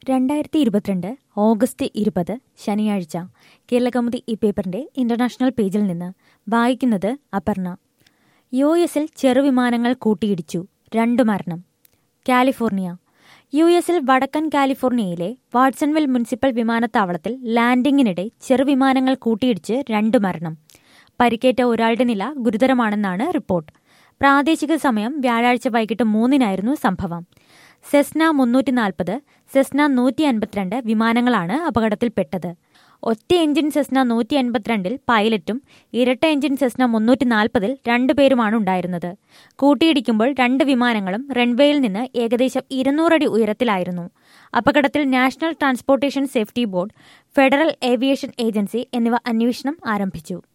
രണ്ടായിരത്തി ഇരുപത്തിരണ്ട് ഓഗസ്റ്റ് ഇരുപത് ശനിയാഴ്ച കേരളകൗമുദി ഈ പേപ്പറിന്റെ ഇന്റർനാഷണൽ പേജിൽ നിന്ന് വായിക്കുന്നത് അപർണ യു എസിൽ ചെറുവിമാനങ്ങൾ കൂട്ടിയിടിച്ചു രണ്ടു മരണം കാലിഫോർണിയ യു എസിൽ വടക്കൻ കാലിഫോർണിയയിലെ വാട്സൺവിൽ മുനിസിപ്പൽ വിമാനത്താവളത്തിൽ ലാൻഡിംഗിനിടെ ചെറുവിമാനങ്ങൾ കൂട്ടിയിടിച്ച് രണ്ടു മരണം പരിക്കേറ്റ ഒരാളുടെ നില ഗുരുതരമാണെന്നാണ് റിപ്പോർട്ട് പ്രാദേശിക സമയം വ്യാഴാഴ്ച വൈകിട്ട് മൂന്നിനായിരുന്നു സംഭവം സെസ്ന മുന്നൂറ്റി നാൽപ്പത് സെസ്ന നൂറ്റി അൻപത്തിരണ്ട് വിമാനങ്ങളാണ് അപകടത്തിൽപ്പെട്ടത് ഒറ്റ എഞ്ചിൻ സെസ്ന നൂറ്റി അൻപത്തിരണ്ടിൽ പൈലറ്റും ഇരട്ട എഞ്ചിൻ സെസ്ന മുന്നൂറ്റി നാൽപ്പതിൽ രണ്ടുപേരുമാണ് ഉണ്ടായിരുന്നത് കൂട്ടിയിടിക്കുമ്പോൾ രണ്ട് വിമാനങ്ങളും റൺവേയിൽ നിന്ന് ഏകദേശം ഇരുന്നൂറടി ഉയരത്തിലായിരുന്നു അപകടത്തിൽ National Transportation Safety Board Federal Aviation Agency എന്നിവ അന്വേഷണം ആരംഭിച്ചു